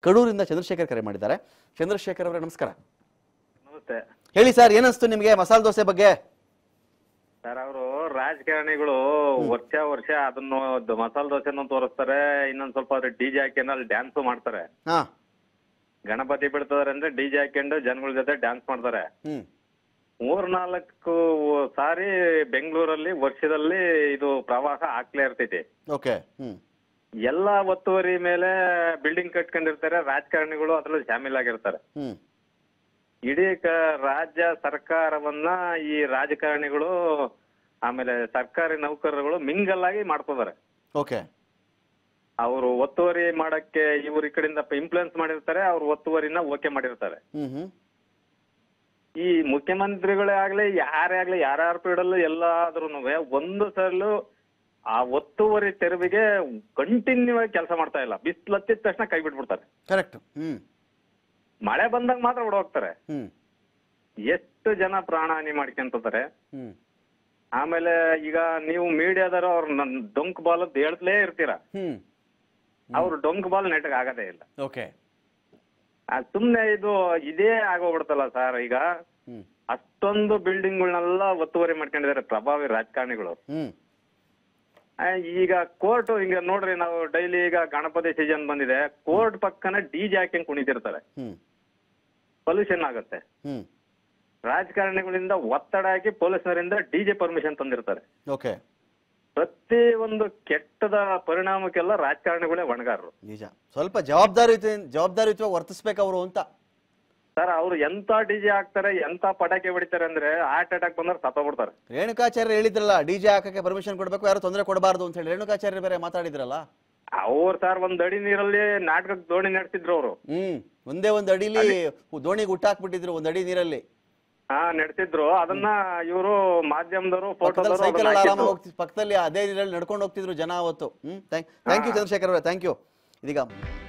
ಕಡೂರಿಂದ ಚಂದ್ರಶೇಖರ್ ಕರೆ ಮಾಡಿದ್ದಾರೆ ಚಂದ್ರಶೇಖರ್ ಅವರೇ ನಮಸ್ಕಾರ ನಮಸ್ತೆ ಹೇಳಿ ಸರ್ ಏನಿಸ್ತು ನಿಮಗೆ ಮಸಾಲೆ ದೋಸೆ ಬಗ್ಗೆ ಸರ್ ಅವರು ರಾಜಕಾರಣಿಗಳು ವರ್ಷ ವರ್ಷ ಅದನ್ನು ದ- ಮಸಾಲೆ ದೋಸೆನೂ ತೋರಿಸ್ತಾರೆ ಇನ್ನೊಂದ್ ಸ್ವಲ್ಪ ಅವ್ರು ಡಿಜೆ ಹಾಕೊಂಡು ಅಲ್ಲಿ ಡ್ಯಾನ್ಸ್ ಮಾಡ್ತಾರೆ ಹಾ ಗಣಪತಿ ಬಿಡ್ತಾರೆ ಅಂದ್ರೆ ಡಿಜೆ ಹಾಕೊಂಡು ಜನಗಳ ಜೊತೆ ಡ್ಯಾನ್ಸ್ ಮಾಡ್ತಾರೆ ಹ್ಮ್ ಮೂರ್ನಾಲ್ಕು ಸಾರಿ ಬೆಂಗಳೂರಲ್ಲಿ ವರ್ಷದಲ್ಲಿ ಇದು ಪ್ರವಾಹ ಆಗ್ಲೇ ಇರ್ತೈತಿ ಓಕೆ ಹ್ಮ್ ಎಲ್ಲಾ ಒತ್ತುವರಿ ಮೇಲೆ ಬಿಲ್ಡಿಂಗ್ ಕಟ್ಕೊಂಡಿರ್ತಾರೆ ರಾಜಕಾರಣಿಗಳು ಅದ್ರಲ್ಲಿ ಶಾಮೀಲಾಗಿರ್ತಾರೆ ಹ್ಮ್ ಇಡೀ ಕ ರಾಜ್ಯ ಸರ್ಕಾರವನ್ನ ಈ ರಾಜಕಾರಣಿಗಳು ಆಮೇಲೆ ಸರ್ಕಾರಿ ನೌಕರರುಗಳು ಮಿಂಗಲ್ ಆಗಿ ಮಾಡ್ಕೋತಾರೆ ಓಕೆ ಅವರು ಒತ್ತುವರಿ ಮಾಡಕ್ಕೆ ಇವ್ರ ಈ ಕಡೆಯಿಂದ ಇನ್ಫ್ಲುಯೆನ್ಸ್ ಮಾಡಿರ್ತಾರೆ ಅವ್ರು ಒತ್ತುವರಿನ ಓಕೆ ಮಾಡಿರ್ತಾರೆ ಹ್ಮ್ ಹ್ಮ್ ಈ ಮುಖ್ಯಮಂತ್ರಿಗಳೇ ಆಗ್ಲಿ ಯಾರೇ ಆಗ್ಲಿ ಯಾರ್ಯಾರ ಪೀಡಲ್ಲೂ ಎಲ್ಲಾದ್ರೂ ಒಂದು ಸಲ ಆ ಒತ್ತುವರಿ ತೆರವಿಗೆ ಕಂಟಿನ್ಯೂ ಆಗಿ ಕೆಲಸ ಮಾಡ್ತಾ ಇಲ್ಲ ಬಿಸಿಲು ಹತ್ತಿದ ತಕ್ಷಣ ಕೈ ಬಿಟ್ಬಿಡ್ತಾರೆ ಕರೆಕ್ಟ್ ಹ್ಮ್ ಮಳೆ ಬಂದಾಗ ಮಾತ್ರ ಓಡೋಗ್ತಾರೆ ಹ್ಮ್ ಎಷ್ಟು ಜನ ಪ್ರಾಣಹಾನಿ ಮಾಡ್ಕೊಂತಾರೆ ಹ್ಮ್ ಆಮೇಲೆ ಈಗ ನೀವು ಮೀಡಿಯಾದವರು ಅವ್ರ ನನ್ ಡೊಂಕ್ ಬಾಲ್ ಹೇಳ್ತಲೇ ಇರ್ತೀರ ಹ್ಮ್ ಅವ್ರು ಡೊಂಕ್ ಬಾಲ್ ನೆಟ್ಗೆ ಆಗದೇ ಇಲ್ಲ ಓಕೆ ಆ, ಸುಮ್ನೆ ಇದು ಇದೇ ಆಗೋಗ್ಬಿಡ್ತಲ್ಲ ಸರ್ ಈಗ ಹ್ಮ್ ಅಷ್ಟೊಂದು ಬಿಲ್ಡಿಂಗ್ಗಳನ್ನೆಲ್ಲ ಒತ್ತುವರಿ ಮಾಡ್ಕೊಂಡಿದ್ದಾರೆ ಪ್ರಭಾವಿ ರಾಜಕಾರಣಿಗಳು ಹ್ಮ್ ಆ, ಈಗ ಕೋರ್ಟ್ ಈಗ ನೋಡ್ರಿ ನಾವು ಡೈಲಿ ಈಗ ಗಣಪತಿ ಸೀಸನ್ ಬಂದಿದೆ ಕೋರ್ಟ್ ಪಕ್ಕನ ಡಿಜೆ ಹಾಕ್ಯಂಗ್ ಕುಣಿತಿರ್ತಾರೆ ಹ್ಮ್ ಪೊಲ್ಯೂಷನ್ ಆಗುತ್ತೆ ಹ್ಮ್ ರಾಜಕಾರಣಿಗಳಿಂದ ಒತ್ತಡ ಹಾಕಿ ಪೊಲೀಸರಿಂದ ಡಿಜೆ ಪರ್ಮಿಷನ್ ತಂದಿರ್ತಾರೆ ಓಕೆ ಪ್ರತಿ ಒಂದು ಕೆಟ್ಟದ ಪರಿಣಾಮಕ್ಕೆಲ್ಲ ರಾಜಕಾರಣಿಗಳೇ ಹೊಣೆಗಾರರು ನಿಜ ಸ್ವಲ್ಪ ಜವಾಬ್ದಾರಿಯುತ ಜವಾಬ್ದಾರಿಯುತವಾಗಿ ವರ್ತಿಸ್ಬೇಕು ಅವರು ಅಂತ ಸರ್ ಅವ್ರು ಎಂತ ಡಿಜೆ ಹಾಕ್ತಾರೆ ಎಂತ ಪಟಾಕಿ ಹೊಡಿತಾರೆ ಅಂದ್ರೆ ಹಾರ್ಟ್ ಅಟ್ಯಾಕ್ ಬಂದ್ರೆ ಸತ್ತೋಗ್ಬಿಡ್ತಾರೆ ರೇಣುಕಾಚಾರ್ಯ ಹೇಳಿದ್ರಲ್ಲ ಡಿಜೆ ಹಾಕಕ್ಕೆ ಪರ್ಮಿಷನ್ ಕೊಡಬೇಕು ಯಾರು ತೊಂದರೆ ಕೊಡಬಾರ್ದು ಅಂತ ಹೇಳಿ ರೇಣುಕಾಚಾರ್ಯ ಬೇರೆ ಮಾತಾಡಿದ್ರಲ್ಲ ಅವ್ರು ಸರ್ ಒಂದ್ ಅಡಿ ನೀರಲ್ಲಿ ನಾಟಕಕ್ಕೆ ದೋಣಿ ನಡೆಸಿದ್ರು ಅವರು ಹ್ಮ್ ಒಂದೇ ಒಂದು ಅಡಿಲಿ ದೋಣಿಗೆ ಹುಟ್ಟಾಕ್ಬಿಟ್ಟಿದ್ರು ಒಂದು ಅಡಿ ನೀರಲ್ಲಿ ಹಾ ನಡೆಸಿದ್ರು ಅದನ್ನ ಇವರು ಮಾಧ್ಯಮದವರು ಪಕ್ಕದಲ್ಲಿ ಸೈಕಲ್ ಫೋಟೋದವರು ಆರಾಮ ಹೋಗ್ತಿದ್ರು ಪಕ್ಕದಲ್ಲಿ ಅದೇ ನೀರಲ್ಲಿ ನಡ್ಕೊಂಡು ಹೋಗ್ತಿದ್ರು ಜನ ಅವತ್ತು ಹ್ಮ್ ಥ್ಯಾಂಕ್ ಯು ಚಂದ್ರಶೇಖರ್ ಅವರೇ ಥ್ಯಾಂಕ್ ಯು ಇದೀಗ